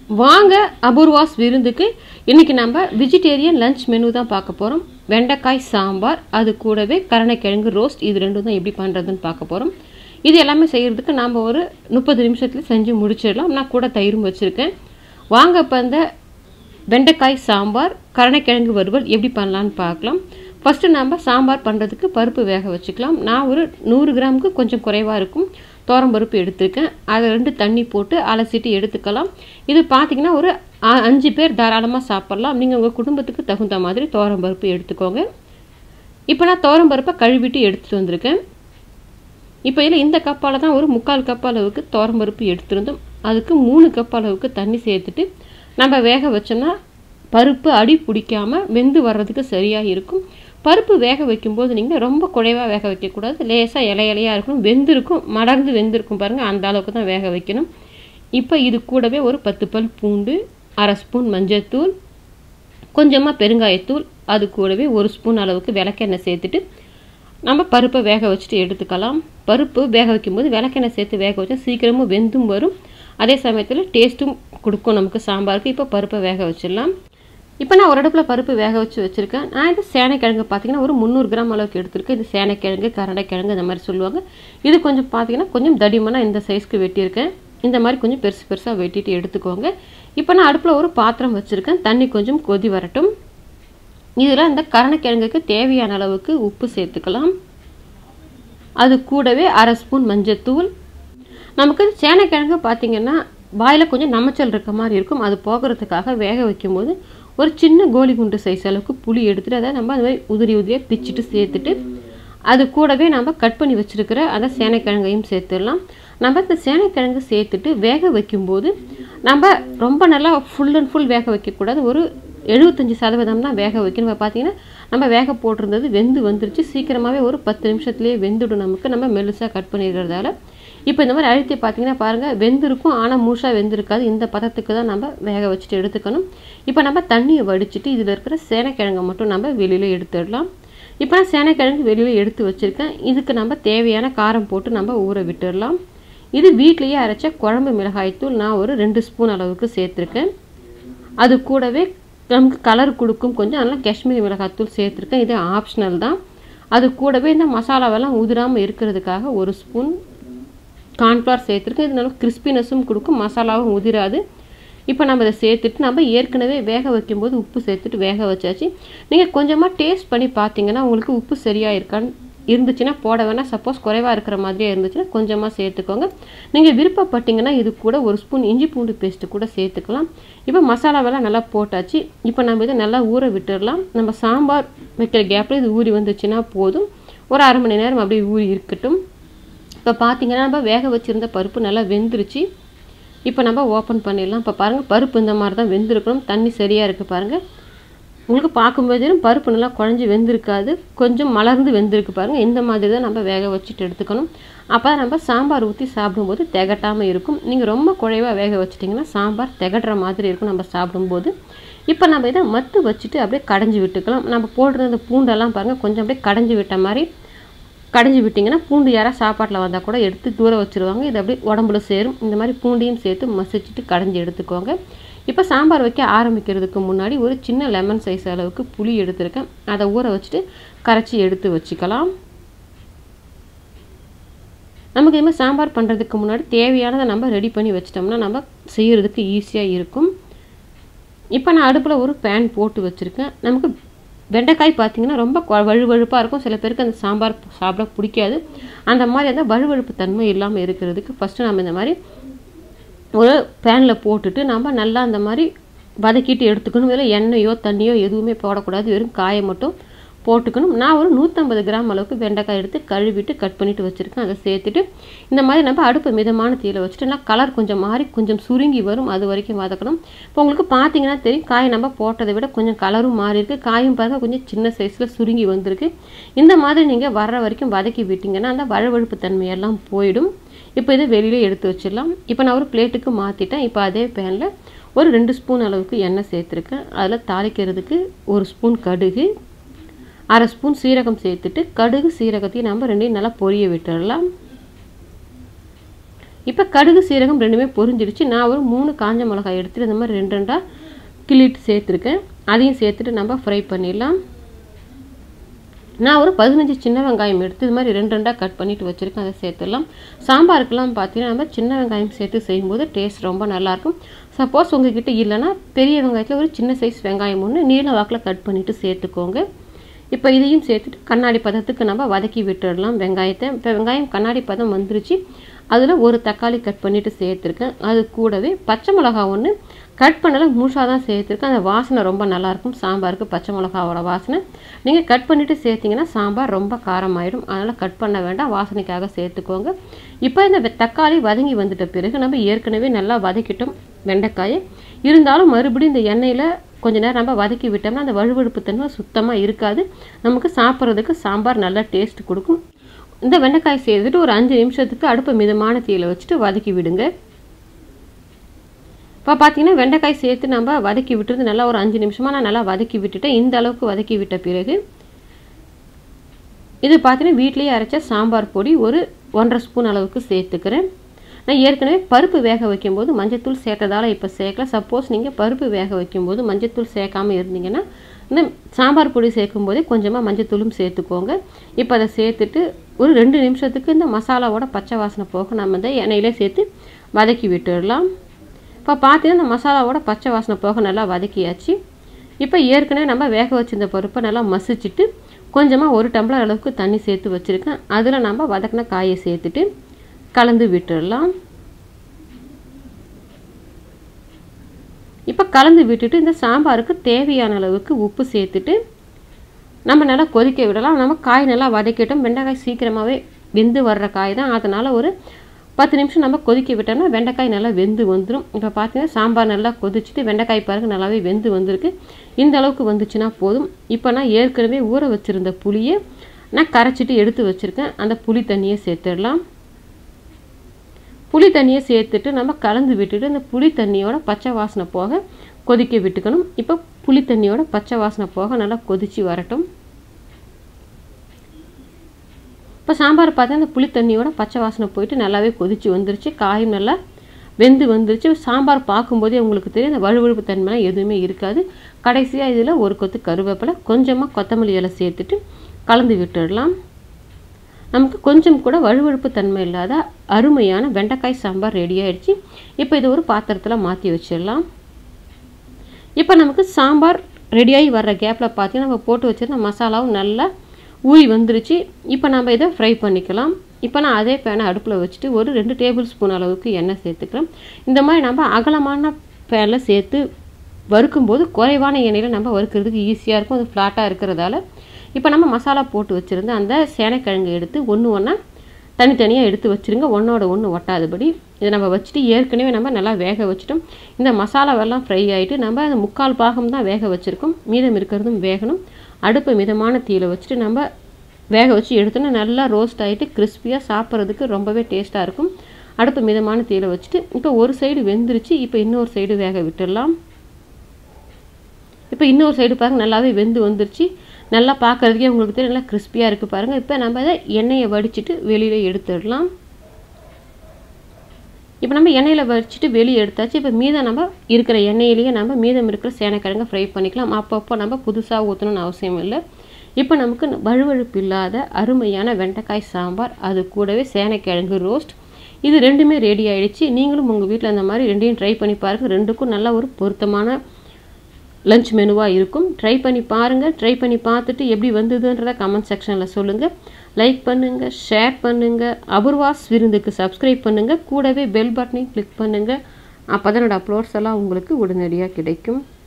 வாங்க அபூர்வாஸ் விருந்துக்கு இன்னைக்கு நம்ம வெஜிடேரியன் லஞ்ச் மெனு தான் பார்க்க போகிறோம் வெண்டைக்காய் சாம்பார் அது கூடவே கருணைக்கிழங்கு ரோஸ்ட் இது ரெண்டும் தான் எப்படி பண்ணுறதுன்னு பார்க்க போகிறோம் இது எல்லாமே செய்கிறதுக்கு நாம் ஒரு முப்பது நிமிஷத்தில் செஞ்சு முடிச்சிடலாம் நான் கூட தயிரும் வச்சுருக்கேன் வாங்க இப்போ இந்த வெண்டைக்காய் சாம்பார் கருணைக்கிழங்கு வறுவல் எப்படி பண்ணலான்னு பார்க்கலாம் ஃபஸ்ட்டு நம்ம சாம்பார் பண்ணுறதுக்கு பருப்பு வேக வச்சுக்கலாம் நான் ஒரு நூறு கிராமுக்கு கொஞ்சம் குறைவாக இருக்கும் தோரம் பருப்பு எடுத்திருக்கேன் அதை ரெண்டு தண்ணி போட்டு அலசிட்டு எடுத்துக்கலாம் இது பார்த்தீங்கன்னா ஒரு அ- அஞ்சு பேர் தாராளமாக சாப்பிட்லாம் நீங்கள் உங்கள் குடும்பத்துக்கு தகுந்த மாதிரி தோரம் பருப்பு எடுத்துக்கோங்க இப்போ நான் தோரம் பருப்பை கழுவிட்டு எடுத்துகிட்டு வந்திருக்கேன் இப்போ இதில் இந்த கப்பால் தான் ஒரு முக்கால் கப் அளவுக்கு தோரம் பருப்பு எடுத்திருந்தோம் அதுக்கு மூணு கப் அளவுக்கு தண்ணி சேர்த்துட்டு நம்ம வேக வச்சோம்னா பருப்பு அடி பிடிக்காம வெந்து வர்றதுக்கு சரியாக இருக்கும் பருப்பு வேக வைக்கும்போது நீங்கள் ரொம்ப குறைவாக வேக வைக்கக்கூடாது லேசாக இலை இலையாக இருக்கணும் வெந்திருக்கும் மடர்ந்து வெந்திருக்கும் பாருங்கள் அந்த அளவுக்கு தான் வேக வைக்கணும் இப்போ இது கூடவே ஒரு பத்து பல் பூண்டு அரை ஸ்பூன் மஞ்சள்தூள் கொஞ்சமாக பெருங்காயத்தூள் அது கூடவே ஒரு ஸ்பூன் அளவுக்கு விளக்கெண்ணெய் சேர்த்துட்டு நம்ம பருப்பை வேக வச்சுட்டு எடுத்துக்கலாம் பருப்பு வேக வைக்கும்போது விளக்கெண்ணெய் சேர்த்து வேக வச்சா சீக்கிரமும் வெந்தும் வரும் அதே சமயத்தில் டேஸ்ட்டும் கொடுக்கும் நமக்கு சாம்பாருக்கு இப்போ பருப்பை வேக வச்சிடலாம் இப்போ நான் ஒரு அடுப்பில் பருப்பு வேக வச்சு வச்சுருக்கேன் நான் இது சேனைக்கிழங்கு பார்த்தீங்கன்னா ஒரு முந்நூறு கிராம் அளவுக்கு எடுத்திருக்கேன் இது சேனைக்கிழங்கு கரண்டைக்கிழங்கு இந்த மாதிரி சொல்லுவாங்க இது கொஞ்சம் பார்த்தீங்கன்னா கொஞ்சம் தடிமனாக இந்த சைஸ்க்கு வெட்டியிருக்கேன் இந்த மாதிரி கொஞ்சம் பெருசு பெருசாக வெட்டிட்டு எடுத்துக்கோங்க இப்போ நான் அடுப்பில் ஒரு பாத்திரம் வச்சுருக்கேன் தண்ணி கொஞ்சம் கொதி வரட்டும் இதில் இந்த கருணைக்கிழங்குக்கு தேவையான அளவுக்கு உப்பு சேர்த்துக்கலாம் அது கூடவே அரை ஸ்பூன் மஞ்சத்தூள் நமக்கு சேனைக்கிழங்கு பார்த்தீங்கன்னா வாயில் கொஞ்சம் நமைச்சல் இருக்க மாதிரி இருக்கும் அது போகிறதுக்காக வேக வைக்கும்போது ஒரு சின்ன கோலி குண்டு சைஸ் அளவுக்கு புளி எடுத்துட்டு அதை நம்ம அந்த மாதிரி உதிரி உதிரியாக பிச்சுட்டு சேர்த்துட்டு அது கூடவே நம்ம கட் பண்ணி வச்சிருக்கிற அந்த சேனைக்கிழங்கையும் சேர்த்துடலாம் நம்ம இந்த சேனைக்கிழங்கு சேர்த்துட்டு வேக வைக்கும்போது நம்ம ரொம்ப நல்லா ஃபுல் அண்ட் ஃபுல் வேக வைக்கக்கூடாது ஒரு எழுபத்தஞ்சி சதவீதம் தான் வேக வைக்கணும் இப்போ பார்த்தீங்கன்னா நம்ம வேக போட்டிருந்தது வெந்து வந்துருச்சு சீக்கிரமாகவே ஒரு பத்து நிமிஷத்துலேயே வெந்துடும் நமக்கு நம்ம மெலுசாக கட் பண்ணிடுறதால இப்போ இந்த மாதிரி அழுத்தி பார்த்தீங்கன்னா பாருங்கள் வெந்திருக்கும் ஆனால் முழுசாக வெந்திருக்காது இந்த பதத்துக்கு தான் நம்ம வேக வச்சுட்டு எடுத்துக்கணும் இப்போ நம்ம தண்ணியை வடிச்சிட்டு இதில் இருக்கிற சேனைக்கிழங்கை மட்டும் நம்ம வெளியில் எடுத்துடலாம் இப்போ நான் சேனைக்கிழங்கு வெளியில் எடுத்து வச்சுருக்கேன் இதுக்கு நம்ம தேவையான காரம் போட்டு நம்ம ஊற விட்டுடலாம் இது வீட்லேயே அரைச்ச குழம்பு மிளகாய்த்தூள் நான் ஒரு ரெண்டு ஸ்பூன் அளவுக்கு சேர்த்துருக்கேன் அது கூடவே நமக்கு கலர் கொடுக்கும் கொஞ்சம் அதனால் காஷ்மீரி மிளகாய்த்தூள் சேர்த்துருக்கேன் இது ஆப்ஷனல் தான் அது கூடவே இந்த மசாலாவெல்லாம் உதிராமல் இருக்கிறதுக்காக ஒரு ஸ்பூன் கார்ன்ஃப்ளவர் சேர்த்துருக்கேன் இது நல்லா கிறிஸ்பினஸும் கொடுக்கும் மசாலாவும் உதிராது இப்போ நம்ம இதை சேர்த்துட்டு நம்ம ஏற்கனவே வேக வைக்கும்போது உப்பு சேர்த்துட்டு வேக வச்சாச்சு நீங்கள் கொஞ்சமாக டேஸ்ட் பண்ணி பார்த்தீங்கன்னா உங்களுக்கு உப்பு சரியாக இருக்கான்னு இருந்துச்சுன்னா போட வேணாம் சப்போஸ் குறைவாக இருக்கிற மாதிரியே இருந்துச்சுன்னா கொஞ்சமாக சேர்த்துக்கோங்க நீங்கள் விருப்பப்பட்டீங்கன்னா இது கூட ஒரு ஸ்பூன் இஞ்சி பூண்டு பேஸ்ட்டு கூட சேர்த்துக்கலாம் இப்போ மசாலாவெல்லாம் நல்லா போட்டாச்சு இப்போ நம்ம இதை நல்லா ஊற விட்டுடலாம் நம்ம சாம்பார் வைக்கிற கேப்பில் இது ஊறி வந்துச்சுன்னா போதும் ஒரு அரை மணி நேரம் அப்படியே ஊறி இருக்கட்டும் இப்போ பார்த்தீங்கன்னா நம்ம வேக வச்சுருந்த பருப்பு நல்லா வெந்துருச்சு இப்போ நம்ம ஓப்பன் பண்ணிடலாம் இப்போ பாருங்கள் பருப்பு இந்த மாதிரி தான் வெந்திருக்கணும் தண்ணி சரியாக இருக்குது பாருங்கள் உங்களுக்கு பார்க்கும்போது பருப்பு நல்லா குழஞ்சி வெந்திருக்காது கொஞ்சம் மலர்ந்து வெந்திருக்கு பாருங்கள் இந்த மாதிரி தான் நம்ம வேக வச்சுட்டு எடுத்துக்கணும் அப்போ தான் நம்ம சாம்பார் ஊற்றி சாப்பிடும்போது திகட்டாமல் இருக்கும் நீங்கள் ரொம்ப குறைவாக வேக வச்சிட்டிங்கன்னா சாம்பார் திகட்டுற மாதிரி இருக்கும் நம்ம சாப்பிடும்போது இப்போ நம்ம இதை மத்து வச்சுட்டு அப்படியே கடைஞ்சி விட்டுக்கலாம் நம்ம போடுற அந்த பூண்டெல்லாம் பாருங்கள் கொஞ்சம் அப்படியே கடைஞ்சி விட்ட மாதிரி கடைஞ்சி விட்டிங்கன்னா பூண்டு யாராவது சாப்பாட்டில் வந்தால் கூட எடுத்து தூர வச்சுருவாங்க இது அப்படியே உடம்புல சேரும் இந்த மாதிரி பூண்டையும் சேர்த்து மசிச்சுட்டு கடைஞ்சி எடுத்துக்கோங்க இப்போ சாம்பார் வைக்க ஆரம்பிக்கிறதுக்கு முன்னாடி ஒரு சின்ன லெமன் சைஸ் அளவுக்கு புளி எடுத்திருக்கேன் அதை ஊற வச்சுட்டு கரைச்சி எடுத்து வச்சுக்கலாம் நமக்கு இது மாதிரி சாம்பார் பண்ணுறதுக்கு முன்னாடி தேவையானதை நம்ம ரெடி பண்ணி வச்சிட்டோம்னா நம்ம செய்கிறதுக்கு ஈஸியாக இருக்கும் இப்போ நான் அடுப்பில் ஒரு பேன் போட்டு வச்சுருக்கேன் நமக்கு வெண்டைக்காய் பார்த்தீங்கன்னா ரொம்ப கொ- வழுவழுப்பாக இருக்கும் சில பேருக்கு அந்த சாம்பார் சாப்பிட பிடிக்காது அந்த மாதிரி அந்த வழுவழுப்பு தன்மை இல்லாமல் இருக்கிறதுக்கு ஃபஸ்ட்டு நம்ம இந்த மாதிரி ஒரு பேனில் போட்டுட்டு நம்ம நல்லா அந்த மாதிரி வதக்கிட்டு எடுத்துக்கணும் இதில் எண்ணெயோ தண்ணியோ எதுவுமே போடக்கூடாது வெறும் காயை மட்டும் போட்டுக்கணும் நான் ஒரு நூற்றம்பது கிராம் அளவுக்கு வெண்டைக்காய் எடுத்து கழுவிட்டு கட் பண்ணிட்டு வச்சுருக்கேன் அதை சேர்த்துட்டு இந்த மாதிரி நம்ம அடுப்பு மிதமான தீயில வச்சுட்டு நான் கலர் கொஞ்சம் மாறி கொஞ்சம் சுருங்கி வரும் அது வரைக்கும் வதக்கணும் இப்போ உங்களுக்கு பார்த்தீங்கன்னா தெரியும் காய் நம்ம போட்டதை விட கொஞ்சம் கலரும் மாறி இருக்கு காயும் பாருங்க கொஞ்சம் சின்ன சைஸில் சுருங்கி வந்திருக்கு இந்த மாதிரி நீங்கள் வர்ற வரைக்கும் வதக்கி விட்டீங்கன்னா அந்த வழுவழுப்பு தன்மையெல்லாம் போயிடும் இப்போ இதை வெளியில் எடுத்து வச்சிடலாம் இப்போ நான் ஒரு பிளேட்டுக்கு மாற்றிட்டேன் இப்போ அதே பேனில் ஒரு ரெண்டு ஸ்பூன் அளவுக்கு எண்ணெய் சேர்த்துருக்கேன் அதில் தாளிக்கிறதுக்கு ஒரு ஸ்பூன் கடுகு அரை ஸ்பூன் சீரகம் சேர்த்துட்டு கடுகு சீரகத்தையும் நம்ம ரெண்டையும் நல்லா பொரிய விட்டுடலாம் இப்போ கடுகு சீரகம் ரெண்டுமே பொரிஞ்சிடுச்சு நான் ஒரு மூணு காஞ்ச மிளகாய் எடுத்துட்டு இந்த மாதிரி ரெண்டு ரெண்டாக கிள்ளிட்டு சேர்த்துருக்கேன் அதையும் சேர்த்துட்டு நம்ம ஃப்ரை பண்ணிடலாம் நான் ஒரு பதினஞ்சு சின்ன வெங்காயம் எடுத்து இது மாதிரி ரெண்டு ரெண்டாக கட் பண்ணிட்டு வச்சுருக்கேன் அதை சேர்த்துடலாம் சாம்பாருக்கெல்லாம் பார்த்தீங்கன்னா நம்ம சின்ன வெங்காயம் சேர்த்து செய்யும்போது டேஸ்ட் ரொம்ப நல்லாயிருக்கும் சப்போஸ் உங்ககிட்ட இல்லைன்னா பெரிய வெங்காயத்தில் ஒரு சின்ன சைஸ் வெங்காயம் ஒன்று நீல வாக்கில் கட் பண்ணிவிட்டு சேர்த்துக்கோங்க இப்போ இதையும் சேர்த்துட்டு கண்ணாடி பதத்துக்கு நம்ம வதக்கி விட்டுடலாம் வெங்காயத்தை இப்போ வெங்காயம் கண்ணாடி பதம் வந்துருச்சு அதில் ஒரு தக்காளி கட் பண்ணிவிட்டு சேர்த்துருக்கேன் அது கூடவே பச்சை மிளகா ஒன்று கட் பண்ணல முழுசாக தான் சேர்த்துருக்கேன் அந்த வாசனை ரொம்ப நல்லாயிருக்கும் சாம்பாருக்கு பச்சை மிளகாவோட வாசனை நீங்கள் கட் பண்ணிவிட்டு சேர்த்திங்கன்னா சாம்பார் ரொம்ப காரமாயிடும் அதனால் கட் பண்ண வேண்டாம் வாசனைக்காக சேர்த்துக்கோங்க இப்போ இந்த தக்காளி வதங்கி வந்துட்ட பிறகு நம்ம ஏற்கனவே நல்லா வதக்கிட்டோம் வெண்டைக்காயை இருந்தாலும் மறுபடியும் இந்த எண்ணெயில் கொஞ்ச நேரம் நம்ம வதக்கி விட்டோம்னா அந்த வழுவழுப்பு தன்மை சுத்தமாக இருக்காது நமக்கு சாப்பிட்றதுக்கு சாம்பார் நல்லா டேஸ்ட் கொடுக்கும் இந்த வெண்டைக்காய் சேர்த்துட்டு ஒரு அஞ்சு நிமிஷத்துக்கு அடுப்பை மிதமான தீயில் வச்சுட்டு வதக்கி விடுங்க இப்போ பார்த்தீங்கன்னா வெண்டைக்காய் சேர்த்து நம்ம வதக்கி விட்டுறது நல்லா ஒரு அஞ்சு நிமிஷமாக நான் நல்லா வதக்கி விட்டுட்டேன் இந்த அளவுக்கு வதக்கி விட்ட பிறகு இது பார்த்தீங்கன்னா வீட்லேயே அரைச்ச சாம்பார் பொடி ஒரு ஒன்றரை ஸ்பூன் அளவுக்கு சேர்த்துக்கிறேன் நான் ஏற்கனவே பருப்பு வேக வைக்கும்போது மஞ்சத்தூள் சேர்த்ததால் இப்போ சேர்க்கல சப்போஸ் நீங்கள் பருப்பு வேக வைக்கும்போது மஞ்சத்தூள் சேர்க்காமல் இருந்தீங்கன்னா இந்த சாம்பார் பொடி சேர்க்கும் போதே கொஞ்சமாக மஞ்சத்தூளும் சேர்த்துக்கோங்க இப்போ அதை சேர்த்துட்டு ஒரு ரெண்டு நிமிஷத்துக்கு இந்த மசாலாவோட பச்சை வாசனை போக நம்ம இந்த எண்ணெயிலே சேர்த்து வதக்கி விட்டுடலாம் இப்போ பார்த்தீங்கன்னா இந்த மசாலாவோட பச்சை வாசனை போக நல்லா வதக்கியாச்சு இப்போ ஏற்கனவே நம்ம வேக வச்சிருந்த பருப்பை நல்லா மசிச்சுட்டு கொஞ்சமாக ஒரு டம்ளர் அளவுக்கு தண்ணி சேர்த்து வச்சுருக்கேன் அதில் நம்ம வதக்கின காயை சேர்த்துட்டு கலந்து விட்டுடலாம் இப்போ கலந்து விட்டுட்டு இந்த சாம்பாருக்கு தேவையான அளவுக்கு உப்பு சேர்த்துட்டு நம்ம நல்லா கொதிக்க விடலாம் நம்ம காய் நல்லா வதக்கிட்டோம் வெண்டைக்காய் சீக்கிரமாகவே வெந்து வர்ற காய் தான் அதனால் ஒரு பத்து நிமிஷம் நம்ம கொதிக்க விட்டோம்னா வெண்டைக்காய் நல்லா வெந்து வந்துடும் இப்போ பார்த்தீங்கன்னா சாம்பார் நல்லா கொதிச்சுட்டு வெண்டைக்காய் பாருங்க நல்லாவே வெந்து வந்திருக்கு இந்த அளவுக்கு வந்துச்சுன்னா போதும் இப்போ நான் ஏற்கனவே ஊற வச்சுருந்த புளியை நான் கரைச்சிட்டு எடுத்து வச்சுருக்கேன் அந்த புளி தண்ணியை சேர்த்துடலாம் புளி தண்ணியை சேர்த்துட்டு நம்ம கலந்து விட்டுட்டு இந்த புளி தண்ணியோட பச்சை வாசனை போக கொதிக்க விட்டுக்கணும் இப்போ புளி தண்ணியோட பச்சை வாசனை போக நல்லா கொதித்து வரட்டும் இப்போ சாம்பார் பார்த்தா இந்த புளி தண்ணியோட பச்சை வாசனை போயிட்டு நல்லாவே கொதித்து வந்துருச்சு காயும் நல்லா வெந்து வந்துருச்சு சாம்பார் பார்க்கும்போதே உங்களுக்கு தெரியும் இந்த வழுவழுப்பு தன்மைலாம் எதுவுமே இருக்காது கடைசியாக இதில் ஒரு கொத்து கருவேப்பிலை கொஞ்சமாக கொத்தமல்லி இலை சேர்த்துட்டு கலந்து விட்டுடலாம் நமக்கு கொஞ்சம் கூட வழுவழுப்பு தன்மை இல்லாத அருமையான வெண்டைக்காய் சாம்பார் ரெடி ஆயிடுச்சு இப்போ இது ஒரு பாத்திரத்தில் மாற்றி வச்சிடலாம் இப்போ நமக்கு சாம்பார் ரெடியாகி வர்ற கேப்பில் பார்த்தீங்கன்னா நம்ம போட்டு வச்சிருந்த மசாலாவும் நல்லா ஊறி வந்துருச்சு இப்போ நம்ம இதை ஃப்ரை பண்ணிக்கலாம் இப்போ நான் அதே பேனை அடுப்பில் வச்சுட்டு ஒரு ரெண்டு டேபிள் ஸ்பூன் அளவுக்கு எண்ணெய் சேர்த்துக்கிறேன் இந்த மாதிரி நம்ம அகலமான பேனில் சேர்த்து வறுக்கும்போது குறைவான எண்ணெயில் நம்ம வறுக்கிறதுக்கு ஈஸியாக இருக்கும் அது ஃப்ளாட்டாக இருக்கிறதால இப்போ நம்ம மசாலா போட்டு வச்சுருந்த அந்த சேனைக்கிழங்கு எடுத்து ஒன்று ஒன்றா தனித்தனியாக எடுத்து வச்சுருங்க ஒன்றோட ஒன்று ஒட்டாதபடி இதை நம்ம வச்சுட்டு ஏற்கனவே நம்ம நல்லா வேக வச்சுட்டோம் இந்த மசாலாவெல்லாம் ஃப்ரை ஆகிட்டு நம்ம அந்த முக்கால் பாகம் தான் வேக வச்சுருக்கோம் மீதம் இருக்கிறதும் வேகணும் அடுப்பை மிதமான தீயில வச்சுட்டு நம்ம வேக வச்சு எடுத்தோன்னா நல்லா ரோஸ்ட் ஆகிட்டு கிறிஸ்பியாக சாப்பிட்றதுக்கு ரொம்பவே டேஸ்ட்டாக இருக்கும் அடுப்பை மிதமான தீயில வச்சுட்டு இப்போ ஒரு சைடு வெந்துருச்சு இப்போ இன்னொரு சைடு வேக விட்டுடலாம் இப்போ இன்னொரு சைடு பாருங்கள் நல்லாவே வெந்து வந்துருச்சு நல்லா பார்க்குறதுக்கே உங்களுக்கு தெரியும் நல்லா கிறிஸ்பியாக இருக்குது பாருங்கள் இப்போ நம்ம அதை எண்ணெயை வடிச்சிட்டு வெளியில் எடுத்துடலாம் இப்போ நம்ம எண்ணெயில் வடிச்சிட்டு வெளியே எடுத்தாச்சு இப்போ மீதம் நம்ம இருக்கிற எண்ணெயிலேயே நம்ம மீதம் இருக்கிற சேனைக்கிழங்கு ஃப்ரை பண்ணிக்கலாம் அப்பப்போ நம்ம புதுசாக ஊற்றணும்னு அவசியம் இல்லை இப்போ நமக்கு வழுவழுப்பு இல்லாத அருமையான வெண்டைக்காய் சாம்பார் அது கூடவே சேனைக்கிழங்கு ரோஸ்ட் இது ரெண்டுமே ரெடி ஆயிடுச்சு நீங்களும் உங்கள் வீட்டில் அந்த மாதிரி ரெண்டையும் ட்ரை பண்ணி பாருங்கள் ரெண்டுக்கும் நல்ல ஒரு பொருத்தமான லஞ்ச் மெனுவாக இருக்கும் ட்ரை பண்ணி பாருங்கள் ட்ரை பண்ணி பார்த்துட்டு எப்படி வந்ததுன்றதை கமெண்ட் செக்ஷனில் சொல்லுங்கள் லைக் பண்ணுங்கள் ஷேர் பண்ணுங்கள் அபூர்வாஸ் விருந்துக்கு சப்ஸ்கிரைப் பண்ணுங்கள் கூடவே பெல் பட்டனையும் கிளிக் பண்ணுங்கள் அப்போ தான் என்னோடய அப்லோட்ஸ் எல்லாம் உங்களுக்கு உடனடியாக கிடைக்கும்